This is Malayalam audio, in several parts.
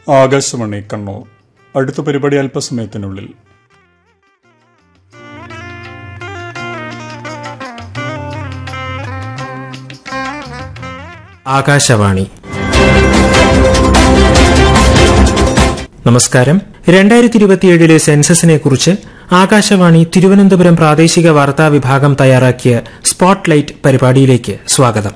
ആകാശവാണി കണ്ണൂർ അടുത്ത പരിപാടി അല്പസമയത്തിനുള്ളിൽ ആകാശവാണി നമസ്കാരം രണ്ടായിരത്തി ഇരുപത്തിയേഴിലെ സെൻസസിനെ കുറിച്ച് ആകാശവാണി തിരുവനന്തപുരം പ്രാദേശിക വാർത്താ വിഭാഗം തയ്യാറാക്കിയ സ്പോട്ട്ലൈറ്റ് പരിപാടിയിലേക്ക് സ്വാഗതം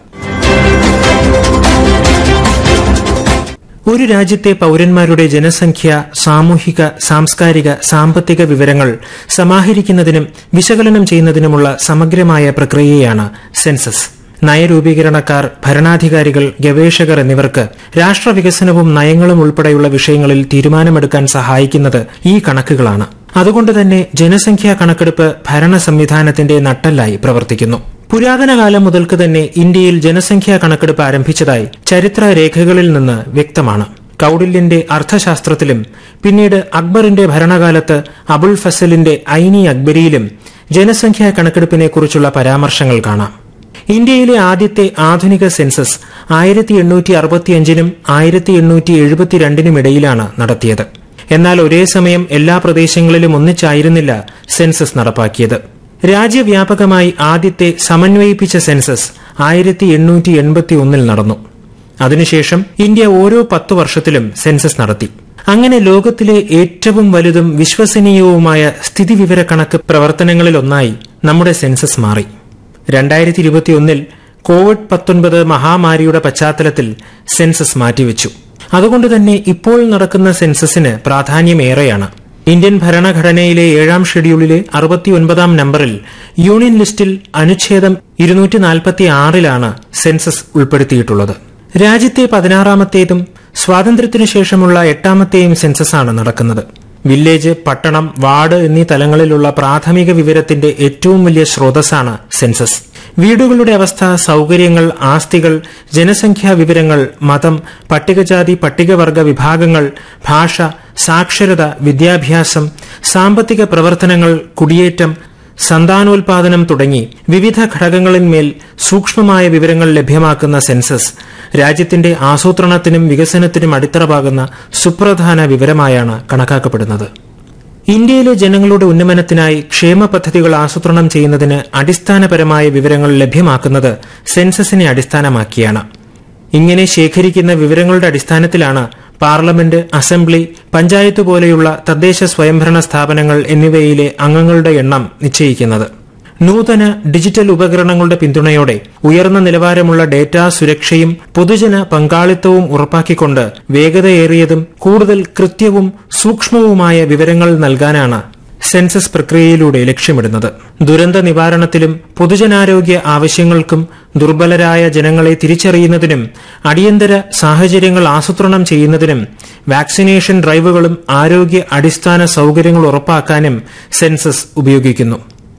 ഒരു രാജ്യത്തെ പൌരന്മാരുടെ ജനസംഖ്യ സാമൂഹിക സാംസ്കാരിക സാമ്പത്തിക വിവരങ്ങൾ സമാഹരിക്കുന്നതിനും വിശകലനം ചെയ്യുന്നതിനുമുള്ള സമഗ്രമായ പ്രക്രിയയാണ് സെൻസസ് നയരൂപീകരണക്കാർ ഭരണാധികാരികൾ ഗവേഷകർ എന്നിവർക്ക് രാഷ്ട്രവികസനവും നയങ്ങളും ഉൾപ്പെടെയുള്ള വിഷയങ്ങളിൽ തീരുമാനമെടുക്കാൻ സഹായിക്കുന്നത് ഈ കണക്കുകളാണ് അതുകൊണ്ട് തന്നെ ജനസംഖ്യാ കണക്കെടുപ്പ് ഭരണ സംവിധാനത്തിന്റെ നട്ടെല്ലായി പ്രവർത്തിക്കുന്നു പുരാതന കാലം മുതൽക്ക് തന്നെ ഇന്ത്യയിൽ ജനസംഖ്യാ കണക്കെടുപ്പ് ആരംഭിച്ചതായി ചരിത്ര രേഖകളിൽ നിന്ന് വ്യക്തമാണ് കൌഡില്യന്റെ അർത്ഥശാസ്ത്രത്തിലും പിന്നീട് അക്ബറിന്റെ ഭരണകാലത്ത് അബുൾ ഫസലിന്റെ ഐനി അക്ബരിയിലും ജനസംഖ്യാ കണക്കെടുപ്പിനെക്കുറിച്ചുള്ള പരാമർശങ്ങൾ കാണാം ഇന്ത്യയിലെ ആദ്യത്തെ ആധുനിക സെൻസസ് ആയിരത്തി എണ്ണൂറ്റി അറുപത്തിയഞ്ചിനും ആയിരത്തി എണ്ണൂറ്റി എഴുപത്തിരണ്ടിനും ഇടയിലാണ് നടത്തിയത് എന്നാൽ ഒരേ സമയം എല്ലാ പ്രദേശങ്ങളിലും ഒന്നിച്ചായിരുന്നില്ല സെൻസസ് നടപ്പാക്കിയത് രാജ്യവ്യാപകമായി ആദ്യത്തെ സമന്വയിപ്പിച്ച സെൻസസ് ആയിരത്തി എണ്ണൂറ്റി എൺപത്തി ഒന്നിൽ നടന്നു അതിനുശേഷം ഇന്ത്യ ഓരോ പത്തു വർഷത്തിലും സെൻസസ് നടത്തി അങ്ങനെ ലോകത്തിലെ ഏറ്റവും വലുതും വിശ്വസനീയവുമായ സ്ഥിതിവിവരക്കണക്ക് പ്രവർത്തനങ്ങളിലൊന്നായി നമ്മുടെ സെൻസസ് മാറി രണ്ടായിരത്തി ഇരുപത്തിയൊന്നിൽ കോവിഡ് പത്തൊൻപത് മഹാമാരിയുടെ പശ്ചാത്തലത്തിൽ സെൻസസ് മാറ്റിവെച്ചു അതുകൊണ്ട് തന്നെ ഇപ്പോൾ നടക്കുന്ന സെൻസസിന് പ്രാധാന്യമേറെയാണ് ഇന്ത്യൻ ഭരണഘടനയിലെ ഏഴാം ഷെഡ്യൂളിലെ അറുപത്തിയൊൻപതാം നമ്പറിൽ യൂണിയൻ ലിസ്റ്റിൽ അനുച്ഛേദം ഇരുന്നൂറ്റി നാൽപ്പത്തി ആറിലാണ് സെൻസസ് ഉൾപ്പെടുത്തിയിട്ടുള്ളത് രാജ്യത്തെ പതിനാറാമത്തേതും സ്വാതന്ത്ര്യത്തിനു ശേഷമുള്ള എട്ടാമത്തെയും സെൻസസാണ് നടക്കുന്നത് വില്ലേജ് പട്ടണം വാർഡ് എന്നീ തലങ്ങളിലുള്ള പ്രാഥമിക വിവരത്തിന്റെ ഏറ്റവും വലിയ സ്രോതസ്സാണ് സെൻസസ് വീടുകളുടെ അവസ്ഥ സൌകര്യങ്ങൾ ആസ്തികൾ ജനസംഖ്യാ വിവരങ്ങൾ മതം പട്ടികജാതി പട്ടികവർഗ വിഭാഗങ്ങൾ ഭാഷ സാക്ഷരത വിദ്യാഭ്യാസം സാമ്പത്തിക പ്രവർത്തനങ്ങൾ കുടിയേറ്റം സന്താനോൽപാദനം തുടങ്ങി വിവിധ ഘടകങ്ങളിന്മേൽ സൂക്ഷ്മമായ വിവരങ്ങൾ ലഭ്യമാക്കുന്ന സെൻസസ് രാജ്യത്തിന്റെ ആസൂത്രണത്തിനും വികസനത്തിനും അടിത്തറപാകുന്ന സുപ്രധാന വിവരമായാണ് കണക്കാക്കപ്പെടുന്നത് ഇന്ത്യയിലെ ജനങ്ങളുടെ ഉന്നമനത്തിനായി ക്ഷേമ പദ്ധതികൾ ആസൂത്രണം ചെയ്യുന്നതിന് അടിസ്ഥാനപരമായ വിവരങ്ങൾ ലഭ്യമാക്കുന്നത് സെൻസസിനെ അടിസ്ഥാനമാക്കിയാണ് ഇങ്ങനെ ശേഖരിക്കുന്ന വിവരങ്ങളുടെ അടിസ്ഥാനത്തിലാണ് പാർലമെന്റ് അസംബ്ലി പഞ്ചായത്ത് പോലെയുള്ള തദ്ദേശ സ്വയംഭരണ സ്ഥാപനങ്ങൾ എന്നിവയിലെ അംഗങ്ങളുടെ എണ്ണം നിശ്ചയിക്കുന്നത് നൂതന ഡിജിറ്റൽ ഉപകരണങ്ങളുടെ പിന്തുണയോടെ ഉയർന്ന നിലവാരമുള്ള ഡേറ്റാ സുരക്ഷയും പൊതുജന പങ്കാളിത്തവും ഉറപ്പാക്കിക്കൊണ്ട് വേഗതയേറിയതും കൂടുതൽ കൃത്യവും സൂക്ഷ്മവുമായ വിവരങ്ങൾ നൽകാനാണ് സെൻസസ് പ്രക്രിയയിലൂടെ ലക്ഷ്യമിടുന്നത് ദുരന്ത നിവാരണത്തിലും പൊതുജനാരോഗ്യ ആവശ്യങ്ങൾക്കും ദുർബലരായ ജനങ്ങളെ തിരിച്ചറിയുന്നതിനും അടിയന്തര സാഹചര്യങ്ങൾ ആസൂത്രണം ചെയ്യുന്നതിനും വാക്സിനേഷൻ ഡ്രൈവുകളും ആരോഗ്യ അടിസ്ഥാന സൌകര്യങ്ങൾ ഉറപ്പാക്കാനും സെൻസസ് ഉപയോഗിക്കുന്നു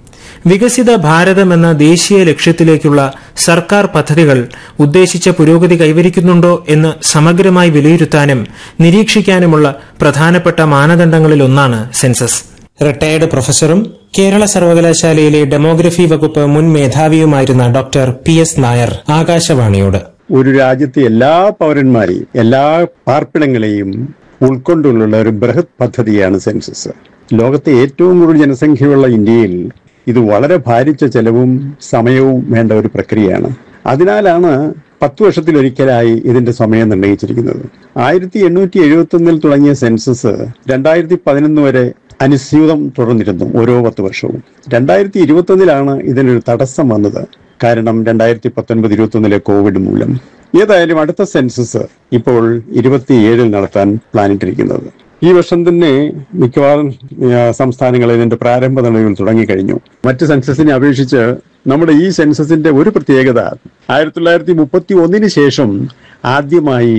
വികസിത ഭാരതം എന്ന ദേശീയ ലക്ഷ്യത്തിലേക്കുള്ള സർക്കാർ പദ്ധതികൾ ഉദ്ദേശിച്ച പുരോഗതി കൈവരിക്കുന്നുണ്ടോ എന്ന് സമഗ്രമായി വിലയിരുത്താനും നിരീക്ഷിക്കാനുമുള്ള പ്രധാനപ്പെട്ട മാനദണ്ഡങ്ങളിലൊന്നാണ് സെൻസസ് റിട്ടയർഡ് പ്രൊഫസറും കേരള സർവകലാശാലയിലെ ഡെമോഗ്രഫി വകുപ്പ് മുൻ മേധാവിയുമായിരുന്ന ഡോക്ടർ പി എസ് നായർ ആകാശവാണിയോട് ഒരു രാജ്യത്തെ എല്ലാ പൗരന്മാരെയും എല്ലാ പാർപ്പിടങ്ങളെയും ഉൾക്കൊണ്ടുള്ള ഒരു ബൃഹത് പദ്ധതിയാണ് സെൻസസ് ലോകത്തെ ഏറ്റവും കൂടുതൽ ജനസംഖ്യയുള്ള ഇന്ത്യയിൽ ഇത് വളരെ ഭാരിച്ച ചെലവും സമയവും വേണ്ട ഒരു പ്രക്രിയയാണ് അതിനാലാണ് പത്ത് വർഷത്തിലൊരിക്കലായി ഇതിന്റെ സമയം നിർണ്ണയിച്ചിരിക്കുന്നത് ആയിരത്തി എണ്ണൂറ്റി എഴുപത്തി ഒന്നിൽ തുടങ്ങിയ സെൻസസ് രണ്ടായിരത്തി പതിനൊന്ന് വരെ അനുസ്യൂതം തുടർന്നിരുന്നു ഓരോ പത്ത് വർഷവും രണ്ടായിരത്തി ഇരുപത്തൊന്നിലാണ് ഇതിനൊരു തടസ്സം വന്നത് കാരണം രണ്ടായിരത്തി പത്തൊൻപത് ഇരുപത്തൊന്നിലെ കോവിഡ് മൂലം ഏതായാലും അടുത്ത സെൻസസ് ഇപ്പോൾ ഇരുപത്തിയേഴിൽ നടത്താൻ പ്ലാനിട്ടിരിക്കുന്നത് ഈ വർഷം തന്നെ മിക്കവാറും ആ, സംസ്ഥാനങ്ങളിൽ ഇതിന്റെ പ്രാരംഭ നടപടികൾ തുടങ്ങിക്കഴിഞ്ഞു മറ്റ് സെൻസസിനെ അപേക്ഷിച്ച് നമ്മുടെ ഈ സെൻസസിന്റെ ഒരു പ്രത്യേകത ആയിരത്തി തൊള്ളായിരത്തി മുപ്പത്തി ഒന്നിന് ശേഷം ആദ്യമായി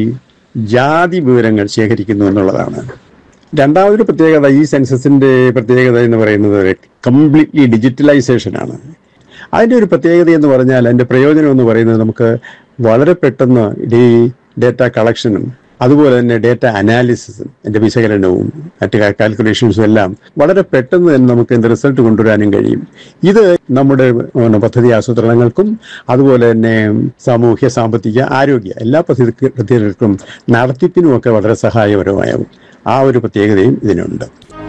ജാതി വിവരങ്ങൾ ശേഖരിക്കുന്നു എന്നുള്ളതാണ് രണ്ടാമതൊരു പ്രത്യേകത ഈ സെൻസസിന്റെ പ്രത്യേകത എന്ന് പറയുന്നത് കംപ്ലീറ്റ്ലി ഡിജിറ്റലൈസേഷൻ ആണ് അതിന്റെ ഒരു പ്രത്യേകത എന്ന് പറഞ്ഞാൽ അതിന്റെ പ്രയോജനം എന്ന് പറയുന്നത് നമുക്ക് വളരെ പെട്ടെന്ന് ഈ ഡേറ്റ കളക്ഷനും അതുപോലെ തന്നെ ഡേറ്റ അനാലിസിസും അതിന്റെ വിശകലനവും മറ്റ് കാൽക്കുലേഷൻസും എല്ലാം വളരെ പെട്ടെന്ന് തന്നെ നമുക്ക് ഇതിന്റെ റിസൾട്ട് കൊണ്ടുവരാനും കഴിയും ഇത് നമ്മുടെ പിന്നെ, പദ്ധതി ആസൂത്രണങ്ങൾക്കും അതുപോലെ തന്നെ സാമൂഹ്യ സാമ്പത്തിക ആരോഗ്യ എല്ലാ പദ്ധതി പദ്ധതികൾക്കും നടത്തിപ്പിനുമൊക്കെ വളരെ സഹായപരമാകും ആ ഒരു പ്രത്യേകതയും ഇതിനുണ്ട്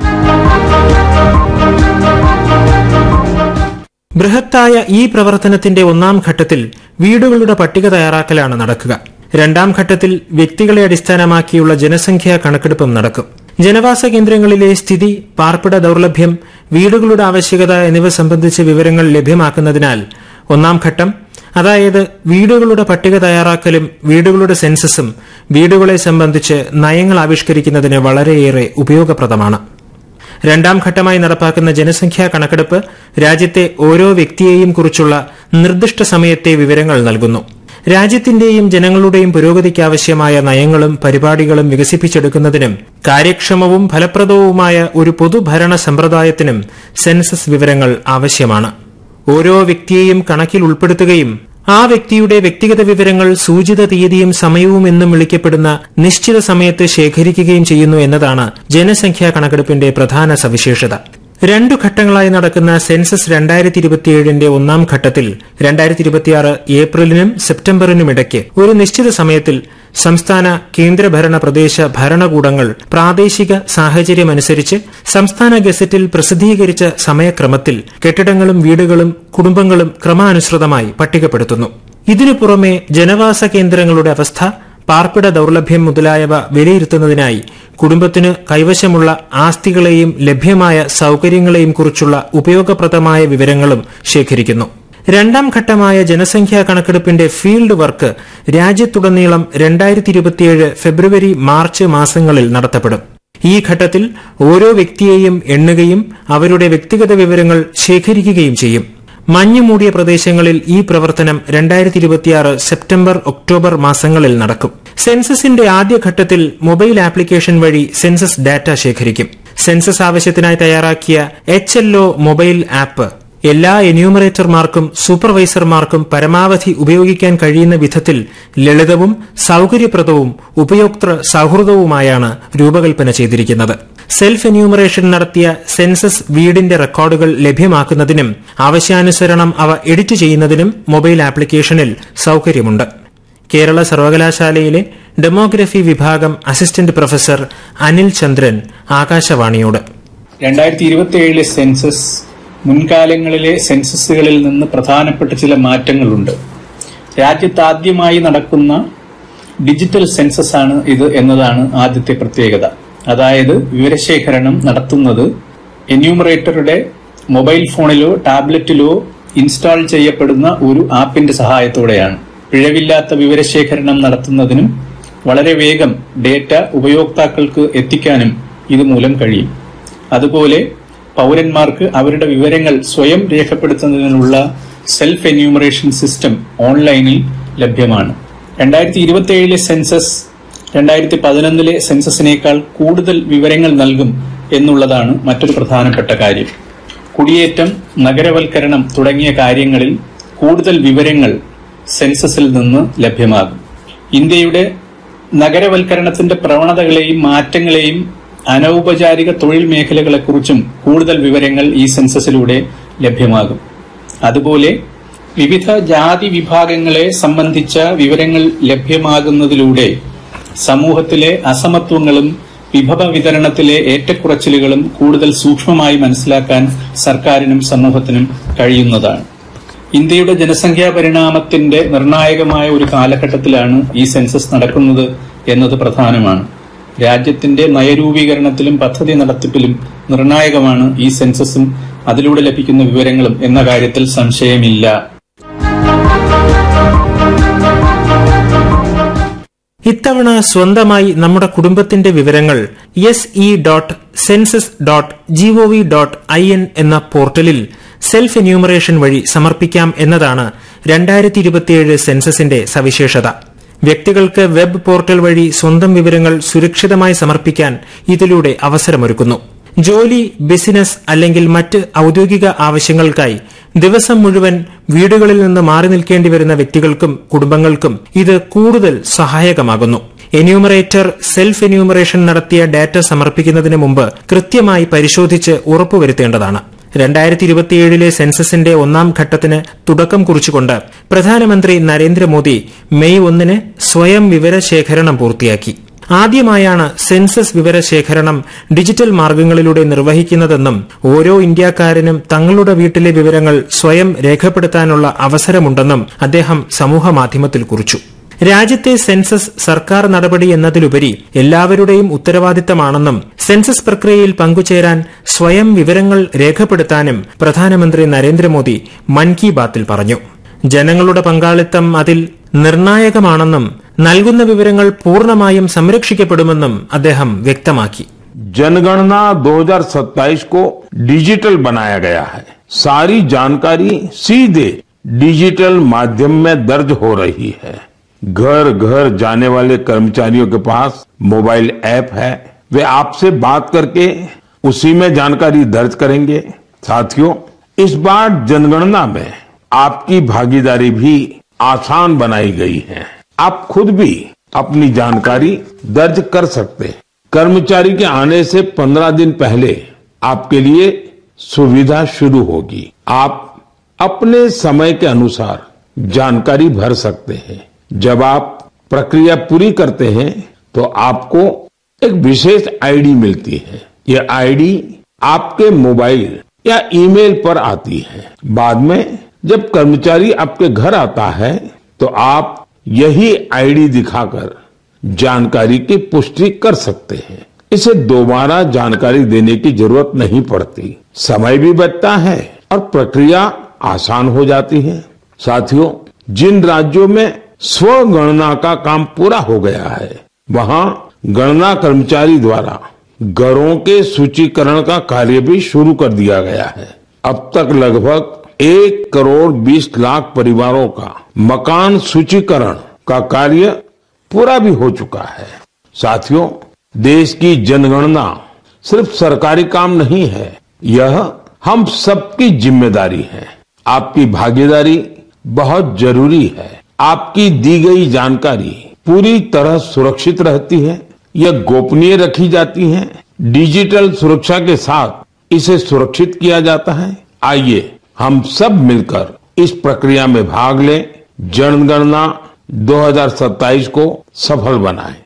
ബൃഹത്തായ ഈ പ്രവർത്തനത്തിന്റെ ഒന്നാം ഘട്ടത്തിൽ വീടുകളുടെ പട്ടിക തയ്യാറാക്കലാണ് നടക്കുക രണ്ടാം ഘട്ടത്തിൽ വ്യക്തികളെ അടിസ്ഥാനമാക്കിയുള്ള ജനസംഖ്യാ കണക്കെടുപ്പും നടക്കും ജനവാസ കേന്ദ്രങ്ങളിലെ സ്ഥിതി പാർപ്പിട ദൌർലഭ്യം വീടുകളുടെ ആവശ്യകത എന്നിവ സംബന്ധിച്ച് വിവരങ്ങൾ ലഭ്യമാക്കുന്നതിനാൽ ഒന്നാം ഘട്ടം അതായത് വീടുകളുടെ പട്ടിക തയ്യാറാക്കലും വീടുകളുടെ സെൻസസും വീടുകളെ സംബന്ധിച്ച് നയങ്ങൾ ആവിഷ്കരിക്കുന്നതിന് വളരെയേറെ ഉപയോഗപ്രദമാണ് രണ്ടാം ഘട്ടമായി നടപ്പാക്കുന്ന ജനസംഖ്യാ കണക്കെടുപ്പ് രാജ്യത്തെ ഓരോ വ്യക്തിയെയും കുറിച്ചുള്ള നിർദ്ദിഷ്ട സമയത്തെ വിവരങ്ങൾ നൽകുന്നു രാജ്യത്തിന്റെയും ജനങ്ങളുടെയും പുരോഗതിക്കാവശ്യമായ നയങ്ങളും പരിപാടികളും വികസിപ്പിച്ചെടുക്കുന്നതിനും കാര്യക്ഷമവും ഫലപ്രദവുമായ ഒരു പൊതുഭരണ സമ്പ്രദായത്തിനും സെൻസസ് വിവരങ്ങൾ ആവശ്യമാണ് ഓരോ വ്യക്തിയെയും കണക്കിൽ ഉൾപ്പെടുത്തുകയും ആ വ്യക്തിയുടെ വ്യക്തിഗത വിവരങ്ങൾ സൂചിത തീയതിയും സമയവും എന്നും വിളിക്കപ്പെടുന്ന നിശ്ചിത സമയത്ത് ശേഖരിക്കുകയും ചെയ്യുന്നു എന്നതാണ് ജനസംഖ്യാ കണക്കെടുപ്പിന്റെ പ്രധാന സവിശേഷത രണ്ടു ഘട്ടങ്ങളായി നടക്കുന്ന സെൻസസ് രണ്ടായിരത്തി ഇരുപത്തിയേഴിന്റെ ഒന്നാം ഘട്ടത്തിൽ രണ്ടായിരത്തി ഇരുപത്തിയാറ് ഏപ്രിലിനും സെപ്റ്റംബറിനും ഇടയ്ക്ക് ഒരു നിശ്ചിത സമയത്തിൽ സംസ്ഥാന കേന്ദ്രഭരണ പ്രദേശ ഭരണകൂടങ്ങൾ പ്രാദേശിക സാഹചര്യമനുസരിച്ച് സംസ്ഥാന ഗസറ്റിൽ പ്രസിദ്ധീകരിച്ച സമയക്രമത്തിൽ കെട്ടിടങ്ങളും വീടുകളും കുടുംബങ്ങളും ക്രമാനുസൃതമായി പട്ടികപ്പെടുത്തുന്നു ഇതിനു പുറമെ ജനവാസ കേന്ദ്രങ്ങളുടെ അവസ്ഥ പാർപ്പിട ദൌർലഭ്യം മുതലായവ വിലയിരുത്തുന്നതിനായി കുടുംബത്തിന് കൈവശമുള്ള ആസ്തികളെയും ലഭ്യമായ സൌകര്യങ്ങളെയും കുറിച്ചുള്ള ഉപയോഗപ്രദമായ വിവരങ്ങളും ശേഖരിക്കുന്നു രണ്ടാം ഘട്ടമായ ജനസംഖ്യാ കണക്കെടുപ്പിന്റെ ഫീൽഡ് വർക്ക് രാജ്യത്തുടനീളം രണ്ടായിരത്തി ഇരുപത്തിയേഴ് ഫെബ്രുവരി മാർച്ച് മാസങ്ങളിൽ നടത്തപ്പെടും ഈ ഘട്ടത്തിൽ ഓരോ വ്യക്തിയെയും എണ്ണുകയും അവരുടെ വ്യക്തിഗത വിവരങ്ങൾ ശേഖരിക്കുകയും ചെയ്യും മഞ്ഞുമൂടിയ പ്രദേശങ്ങളിൽ ഈ പ്രവർത്തനം രണ്ടായിരത്തി ഇരുപത്തിയാറ് സെപ്റ്റംബർ ഒക്ടോബർ മാസങ്ങളിൽ നടക്കും സെൻസസിന്റെ ആദ്യഘട്ടത്തിൽ മൊബൈൽ ആപ്ലിക്കേഷൻ വഴി സെൻസസ് ഡാറ്റ ശേഖരിക്കും സെൻസസ് ആവശ്യത്തിനായി തയ്യാറാക്കിയ എച്ച് മൊബൈൽ ആപ്പ് എല്ലാ എന്യൂമറേറ്റർമാർക്കും സൂപ്പർവൈസർമാർക്കും പരമാവധി ഉപയോഗിക്കാൻ കഴിയുന്ന വിധത്തിൽ ലളിതവും സൌകര്യപ്രദവും ഉപയോക്തൃ സൌഹൃദവുമായാണ് രൂപകൽപ്പന ചെയ്തിരിക്കുന്നത് സെൽഫ് എന്യൂമറേഷൻ നടത്തിയ സെൻസസ് വീടിന്റെ റെക്കോർഡുകൾ ലഭ്യമാക്കുന്നതിനും ആവശ്യാനുസരണം അവ എഡിറ്റ് ചെയ്യുന്നതിനും മൊബൈൽ ആപ്ലിക്കേഷനിൽ സൌകര്യമുണ്ട് കേരള സർവകലാശാലയിലെ ഡെമോഗ്രഫി വിഭാഗം അസിസ്റ്റന്റ് പ്രൊഫസർ അനിൽ ചന്ദ്രൻ ആകാശവാണിയോട് രണ്ടായിരത്തി ഇരുപത്തിയേഴിലെ സെൻസസ് മുൻകാലങ്ങളിലെ സെൻസസുകളിൽ നിന്ന് പ്രധാനപ്പെട്ട ചില മാറ്റങ്ങളുണ്ട് രാജ്യത്ത് ആദ്യമായി നടക്കുന്ന ഡിജിറ്റൽ സെൻസസ് ആണ് ഇത് എന്നതാണ് ആദ്യത്തെ പ്രത്യേകത അതായത് വിവരശേഖരണം നടത്തുന്നത് എന്യൂമറേറ്ററുടെ മൊബൈൽ ഫോണിലോ ടാബ്ലറ്റിലോ ഇൻസ്റ്റാൾ ചെയ്യപ്പെടുന്ന ഒരു ആപ്പിന്റെ സഹായത്തോടെയാണ് പിഴവില്ലാത്ത വിവരശേഖരണം നടത്തുന്നതിനും വളരെ വേഗം ഡേറ്റ ഉപയോക്താക്കൾക്ക് എത്തിക്കാനും ഇതുമൂലം കഴിയും അതുപോലെ പൗരന്മാർക്ക് അവരുടെ വിവരങ്ങൾ സ്വയം രേഖപ്പെടുത്തുന്നതിനുള്ള സെൽഫ് എന്യൂമറേഷൻ സിസ്റ്റം ഓൺലൈനിൽ ലഭ്യമാണ് രണ്ടായിരത്തി ഇരുപത്തിയേഴിലെ സെൻസസ് രണ്ടായിരത്തി പതിനൊന്നിലെ സെൻസസിനേക്കാൾ കൂടുതൽ വിവരങ്ങൾ നൽകും എന്നുള്ളതാണ് മറ്റൊരു പ്രധാനപ്പെട്ട കാര്യം കുടിയേറ്റം നഗരവൽക്കരണം തുടങ്ങിയ കാര്യങ്ങളിൽ കൂടുതൽ വിവരങ്ങൾ സെൻസസിൽ നിന്ന് ലഭ്യമാകും ഇന്ത്യയുടെ നഗരവൽക്കരണത്തിന്റെ പ്രവണതകളെയും മാറ്റങ്ങളെയും അനൌപചാരിക തൊഴിൽ മേഖലകളെക്കുറിച്ചും കൂടുതൽ വിവരങ്ങൾ ഈ സെൻസസിലൂടെ ലഭ്യമാകും അതുപോലെ വിവിധ ജാതി വിഭാഗങ്ങളെ സംബന്ധിച്ച വിവരങ്ങൾ ലഭ്യമാകുന്നതിലൂടെ സമൂഹത്തിലെ അസമത്വങ്ങളും വിഭവ വിതരണത്തിലെ ഏറ്റക്കുറച്ചിലുകളും കൂടുതൽ സൂക്ഷ്മമായി മനസ്സിലാക്കാൻ സർക്കാരിനും സമൂഹത്തിനും കഴിയുന്നതാണ് ഇന്ത്യയുടെ ജനസംഖ്യാ പരിണാമത്തിന്റെ നിർണായകമായ ഒരു കാലഘട്ടത്തിലാണ് ഈ സെൻസസ് നടക്കുന്നത് എന്നത് പ്രധാനമാണ് രാജ്യത്തിന്റെ നയരൂപീകരണത്തിലും പദ്ധതി നടത്തിപ്പിലും നിർണായകമാണ് ഈ സെൻസസും അതിലൂടെ ലഭിക്കുന്ന വിവരങ്ങളും എന്ന കാര്യത്തിൽ സംശയമില്ല ഇത്തവണ സ്വന്തമായി നമ്മുടെ കുടുംബത്തിന്റെ വിവരങ്ങൾ S E dot census dot G O V dot I N എന്ന പോർട്ടലിൽ സെൽഫ് എന്യൂമറേഷൻ വഴി സമർപ്പിക്കാം എന്നതാണ് രണ്ടായിരത്തി ഇരുപത്തിയേഴ് സെൻസസിന്റെ സവിശേഷത വ്യക്തികൾക്ക് വെബ് പോർട്ടൽ വഴി സ്വന്തം വിവരങ്ങൾ സുരക്ഷിതമായി സമർപ്പിക്കാൻ ഇതിലൂടെ അവസരമൊരുക്കുന്നു ജോലി ബിസിനസ് അല്ലെങ്കിൽ മറ്റ് ഔദ്യോഗിക ആവശ്യങ്ങൾക്കായി ദിവസം മുഴുവൻ വീടുകളിൽ നിന്ന് മാറി നിൽക്കേണ്ടി വരുന്ന വ്യക്തികൾക്കും കുടുംബങ്ങൾക്കും ഇത് കൂടുതൽ സഹായകമാകുന്നു എന്യൂമറേറ്റർ സെൽഫ് എന്യൂമറേഷൻ നടത്തിയ ഡാറ്റ സമർപ്പിക്കുന്നതിന് മുമ്പ് കൃത്യമായി പരിശോധിച്ച് ഉറപ്പുവരുത്തേണ്ടതാണ് രണ്ടായിരത്തി ഇരുപത്തിയേഴിലെ സെൻസസിന്റെ ഒന്നാം ഘട്ടത്തിന് തുടക്കം കുറിച്ചുകൊണ്ട് പ്രധാനമന്ത്രി നരേന്ദ്രമോദി മെയ് ഒന്നിന് സ്വയം വിവരശേഖരണം പൂർത്തിയാക്കി ആദ്യമായാണ് സെൻസസ് വിവരശേഖരണം ഡിജിറ്റൽ മാർഗങ്ങളിലൂടെ നിർവഹിക്കുന്നതെന്നും ഓരോ ഇന്ത്യക്കാരനും തങ്ങളുടെ വീട്ടിലെ വിവരങ്ങൾ സ്വയം രേഖപ്പെടുത്താനുള്ള അവസരമുണ്ടെന്നും അദ്ദേഹം സമൂഹമാധ്യമത്തിൽ കുറിച്ചു രാജ്യത്തെ സെൻസസ് സർക്കാർ നടപടി എന്നതിലുപരി എല്ലാവരുടെയും ഉത്തരവാദിത്തമാണെന്നും സെൻസസ് പ്രക്രിയയിൽ പങ്കുചേരാൻ സ്വയം വിവരങ്ങൾ രേഖപ്പെടുത്താനും പ്രധാനമന്ത്രി നരേന്ദ്രമോദി മൻ കി ബാത്തിൽ പറഞ്ഞു ജനങ്ങളുടെ പങ്കാളിത്തം അതിൽ നിർണായകമാണെന്നും നൽകുന്ന വിവരങ്ങൾ പൂർണ്ണമായും സംരക്ഷിക്കപ്പെടുമെന്നും അദ്ദേഹം വ്യക്തമാക്കി जनगणना 2027 को डिजिटल बनाया गया है सारी जानकारी सीधे डिजिटल माध्यम में दर्ज हो रही है घर घर जाने वाले कर्मचारियों के पास मोबाइल ऐप है वे आपसे बात करके उसी में जानकारी दर्ज करेंगे साथियों इस बार जनगणना में आपकी भागीदारी भी आसान बनाई गई है आप खुद भी अपनी जानकारी दर्ज कर सकते हैं कर्मचारी के आने से पंद्रह दिन पहले आपके लिए सुविधा शुरू होगी आप अपने समय के अनुसार जानकारी भर सकते हैं जब आप प्रक्रिया पूरी करते हैं तो आपको एक विशेष आईडी मिलती है यह आईडी आपके मोबाइल या ईमेल पर आती है बाद में जब कर्मचारी आपके घर आता है तो आप यही आईडी दिखाकर जानकारी की पुष्टि कर सकते हैं इसे दोबारा जानकारी देने की जरूरत नहीं पड़ती समय भी बचता है और प्रक्रिया आसान हो जाती है साथियों जिन राज्यों में स्व गणना का काम पूरा हो गया है वहां गणना कर्मचारी द्वारा घरों के सूचीकरण का कार्य भी शुरू कर दिया गया है अब तक लगभग एक करोड़ बीस लाख परिवारों का मकान सूचीकरण का कार्य पूरा भी हो चुका है साथियों देश की जनगणना सिर्फ सरकारी काम नहीं है यह हम सबकी जिम्मेदारी है आपकी भागीदारी बहुत जरूरी है आपकी दी गई जानकारी पूरी तरह सुरक्षित रहती है यह गोपनीय रखी जाती है डिजिटल सुरक्षा के साथ इसे सुरक्षित किया जाता है आइए हम सब मिलकर इस प्रक्रिया में भाग लें जनगणना 2027 को सफल बनाएं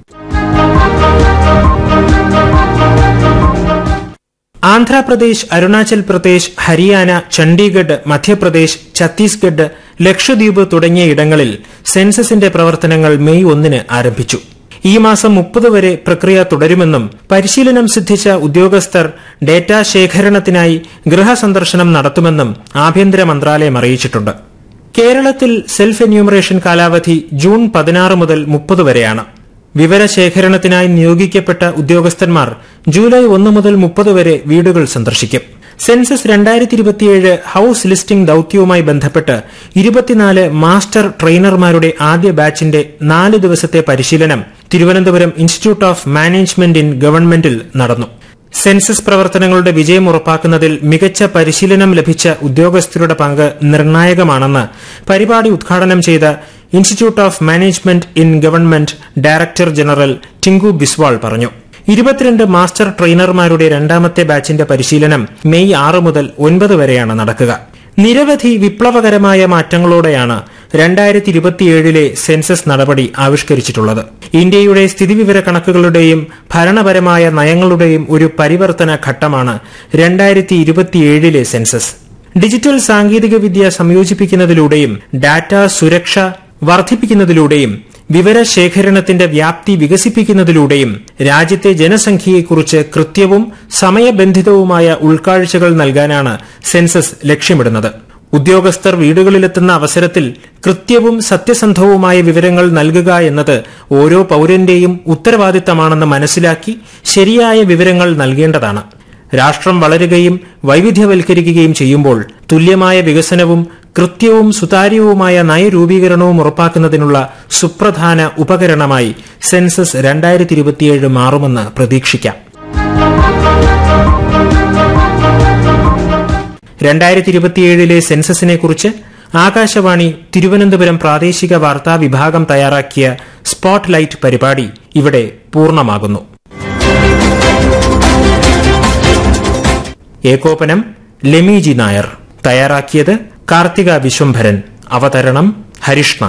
ആന്ധ്രാപ്രദേശ് അരുണാചൽ പ്രദേശ് ഹരിയാന ചണ്ഡീഗഡ് മധ്യപ്രദേശ് ഛത്തീസ്ഗഡ് ലക്ഷദ്വീപ് തുടങ്ങിയ ഇടങ്ങളിൽ സെൻസസിന്റെ പ്രവർത്തനങ്ങൾ മെയ് ഒന്നിന് ആരംഭിച്ചു ഈ മാസം മുപ്പത് വരെ പ്രക്രിയ തുടരുമെന്നും പരിശീലനം സിദ്ധിച്ച ഉദ്യോഗസ്ഥർ ഡേറ്റാ ശേഖരണത്തിനായി ഗൃഹസന്ദർശനം നടത്തുമെന്നും ആഭ്യന്തര മന്ത്രാലയം അറിയിച്ചിട്ടുണ്ട് കേരളത്തിൽ സെൽഫ് എന്യൂമറേഷൻ കാലാവധി ജൂൺ പതിനാറ് മുതൽ മുപ്പത് വരെയാണ് വിവരശേഖരണത്തിനായി നിയോഗിക്കപ്പെട്ട ഉദ്യോഗസ്ഥന്മാർ ജൂലൈ ഒന്ന് മുതൽ മുപ്പത് വരെ വീടുകൾ സന്ദർശിക്കും സെൻസസ് രണ്ടായിരത്തി ഇരുപത്തിയേഴ് ഹൌസ് ലിസ്റ്റിംഗ് ദൌത്യവുമായി ബന്ധപ്പെട്ട് ഇരുപത്തിനാല് മാസ്റ്റർ ട്രെയിനർമാരുടെ ആദ്യ ബാച്ചിന്റെ നാല് ദിവസത്തെ പരിശീലനം Thiruvananthapuram institute of management in ഗവൺമെന്റിൽ നടന്നു സെൻസസ് പ്രവർത്തനങ്ങളുടെ വിജയം ഉറപ്പാക്കുന്നതിൽ മികച്ച പരിശീലനം ലഭിച്ച ഉദ്യോഗസ്ഥരുടെ പങ്ക് നിർണായകമാണെന്ന് പരിപാടി ഉദ്ഘാടനം ചെയ്ത institute of management in government director general Tinku Biswal പറഞ്ഞു ഇരുപത്തിരണ്ട് മാസ്റ്റർ ട്രെയിനർമാരുടെ രണ്ടാമത്തെ ബാച്ചിന്റെ പരിശീലനം മെയ് ആറ് മുതൽ ഒൻപത് വരെയാണ് നടക്കുക നിരവധി വിപ്ലവകരമായ മാറ്റങ്ങളോടെയാണ് രണ്ടായിരത്തി ഇരുപത്തിയേഴിലെ സെൻസസ് നടപടി ആവിഷ്കരിച്ചിട്ടുള്ളത് ഇന്ത്യയുടെ സ്ഥിതിവിവര കണക്കുകളുടെയും ഭരണപരമായ നയങ്ങളുടെയും ഒരു പരിവർത്തന ഘട്ടമാണ് രണ്ടായിരത്തി ഇരുപത്തിയേഴിലെ സെൻസസ് ഡിജിറ്റൽ സാങ്കേതികവിദ്യ സംയോജിപ്പിക്കുന്നതിലൂടെയും ഡാറ്റ സുരക്ഷ വർദ്ധിപ്പിക്കുന്നതിലൂടെയും വിവരശേഖരണത്തിന്റെ വ്യാപ്തി വികസിപ്പിക്കുന്നതിലൂടെയും രാജ്യത്തെ ജനസംഖ്യയെക്കുറിച്ച് കൃത്യവും സമയബന്ധിതവുമായ ഉൾക്കാഴ്ചകൾ നൽകാനാണ് സെൻസസ് ലക്ഷ്യമിടുന്നത് ഉദ്യോഗസ്ഥർ വീടുകളിലെത്തുന്ന അവസരത്തിൽ കൃത്യവും സത്യസന്ധവുമായ വിവരങ്ങൾ നൽകുക എന്നത് ഓരോ പൌരന്റെയും ഉത്തരവാദിത്തമാണെന്ന് മനസ്സിലാക്കി ശരിയായ വിവരങ്ങൾ നൽകേണ്ടതാണ് രാഷ്ട്രം വളരുകയും വൈവിധ്യവൽക്കരിക്കുകയും ചെയ്യുമ്പോൾ തുല്യമായ വികസനവും കൃത്യവും സുതാര്യവുമായ നയരൂപീകരണവും ഉറപ്പാക്കുന്നതിനുള്ള സുപ്രധാന ഉപകരണമായി സെൻസസ് രണ്ടായിരത്തി ഇരുപത്തിയേഴ് മാറുമെന്ന് പ്രതീക്ഷിക്കാം രണ്ടായിരത്തി ഇരുപത്തിയേഴിലെ സെൻസസിനെ കുറിച്ച് ആകാശവാണി തിരുവനന്തപുരം പ്രാദേശിക വാർത്താ വിഭാഗം തയ്യാറാക്കിയ സ്പോട്ട് ലൈറ്റ് പരിപാടി ഇവിടെ പൂർണ്ണമാകുന്നു ഏകോപനം ലെമിജി നായർ തയ്യാറാക്കിയത് കാർത്തിക വിശ്വംഭരൻ അവതരണം ഹരിഷ്ണ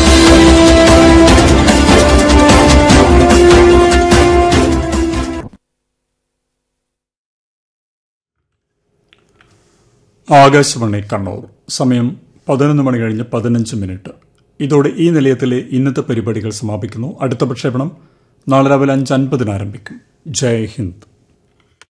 ആകാശവാണി കണ്ണൂർ സമയം പതിനൊന്ന് മണി കഴിഞ്ഞ് പതിനഞ്ച് മിനിറ്റ് ഇതോടെ ഈ നിലയത്തിലെ ഇന്നത്തെ പരിപാടികൾ സമാപിക്കുന്നു അടുത്ത പ്രക്ഷേപണം നാളെ രാവിലെ അഞ്ച് അൻപതിന് ആരംഭിക്കും ജയ് ഹിന്ദ്